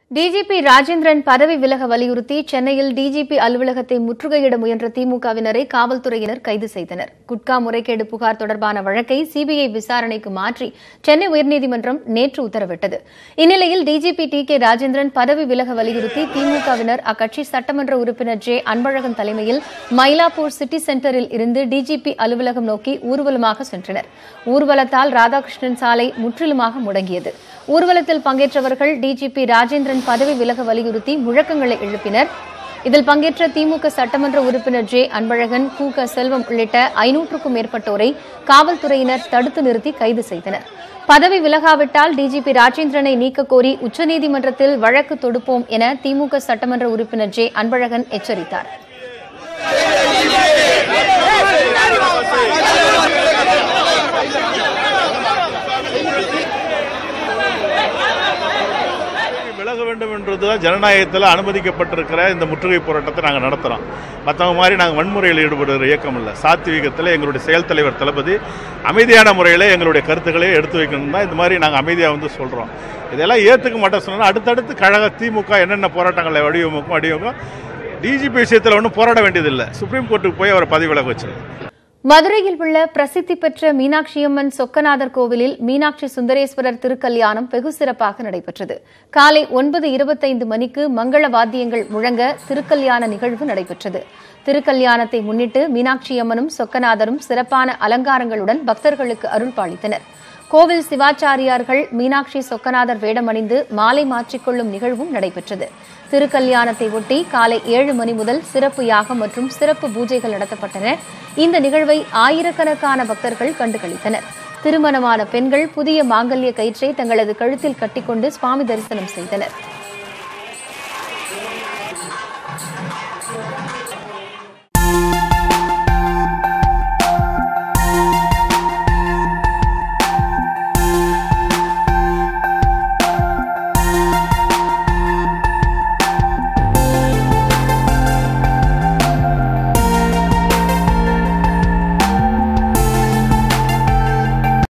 DGP Rajendran பதவி விலக வலியுறுத்தி சென்னையில் டிஜிபி அலுவலகத்தை முற்றுகையிட முயன்ற திமுகவினரை காவல்துறையினர் கைது செய்தனர் குட்கா முறைகேடு புகார் தொடர்பான வழக்கை சிபிஐ விசாரணைக்கு மாற்றி சென்னை உயர்நீதிமன்றம் நேற்று உத்தரவிட்டது இந்நிலையில் டிஜிபி டி கே ராஜேந்திரன் பதவி விலக வலியுறுத்தி திமுகவினர் அக்கட்சி சட்டமன்ற உறுப்பினர் ஜே அன்பழகன் தலைமையில் மயிலாப்பூர் சிட்டி சென்டரில் இருந்து டிஜிபி அலுவலகம் நோக்கி ஊர்வலமாக சென்றனர் ஊர்வலத்தால் ராதாகிருஷ்ணன் சாலை முற்றிலுமாக முடங்கியது ஊர்வலத்தில் பங்கேற்றவர்கள் டிஜிபி ராஜேந்திரன் பதவி விலக வலியுறுத்தி முழக்கங்களை எழுப்பினர் இதில் பங்கேற்ற திமுக சட்டமன்ற உறுப்பினர் ஜே அன்பழகன் கு க செல்வம் உள்ளிட்ட ஐநூற்றுக்கும் மேற்பட்டோரை காவல்துறையினர் தடுத்து நிறுத்தி கைது செய்தனர் பதவி விலகாவிட்டால் டிஜிபி ராஜேந்திரனை நீக்கக் கோரி உச்சநீதிமன்றத்தில் வழக்கு தொடுப்போம் என திமுக சட்டமன்ற உறுப்பினர் ஜே அன்பழகன் எச்சரித்தார் விலக வேண்டும் என்றதுதான் ஜனநாயகத்தில் அனுமதிக்கப்பட்டிருக்கிற இந்த முற்றுகை போராட்டத்தை நாங்கள் நடத்துகிறோம் மற்றவங்க மாதிரி நாங்கள் வன்முறையில் ஈடுபடுகிற இயக்கம் இல்லை சாத்வீகத்தில் எங்களுடைய செயல் தலைவர் தளபதி அமைதியான முறையில் எங்களுடைய கருத்துக்களை எடுத்து வைக்கணும் தான் இந்த மாதிரி நாங்கள் அமைதியாக வந்து சொல்கிறோம் இதெல்லாம் ஏற்றுக்க மாட்டோம் சொன்னால் அடுத்தடுத்து கழக திமுக என்னென்ன போராட்டங்களை வடிவமைக்கும் வடிவமைக்கும் டிஜிபி விஷயத்தில் ஒன்றும் போராட வேண்டியதில்லை சுப்ரீம் கோர்ட்டுக்கு போய் அவரை பதவி விலக வச்சிருக்கோம் மதுரையில் உள்ள பிரசித்தி பெற்ற மீனாட்சியம்மன் சொக்கநாதர் கோவிலில் மீனாட்சி சுந்தரேஸ்வரர் திருக்கல்யாணம் வெகு சிறப்பாக நடைபெற்றது காலை ஒன்பது இருபத்தைந்து மணிக்கு மங்கள வாத்தியங்கள் முழங்க திருக்கல்யாண நிகழ்வு நடைபெற்றது திருக்கல்யாணத்தை முன்னிட்டு மீனாட்சியம்மனும் சொக்கநாதரும் சிறப்பான அலங்காரங்களுடன் பக்தர்களுக்கு அருள் பாலித்தனர் கோவில் சிவாச்சாரியார்கள் மீனாட்சி சொக்கநாதர் வேடமணிந்து மாலை மாற்றிக்கொள்ளும் நிகழ்வும் நடைபெற்றது திருக்கல்யாணத்தை ஒட்டி காலை ஏழு மணி முதல் சிறப்பு யாகம் மற்றும் சிறப்பு பூஜைகள் நடத்தப்பட்டன இந்த நிகழ்வை ஆயிரக்கணக்கான பக்தர்கள் கண்டுகளித்தனர் திருமணமான பெண்கள் புதிய மாங்கல்ய கயிற்றை தங்களது கழுத்தில் கட்டிக்கொண்டு சுவாமி தரிசனம் செய்தனர்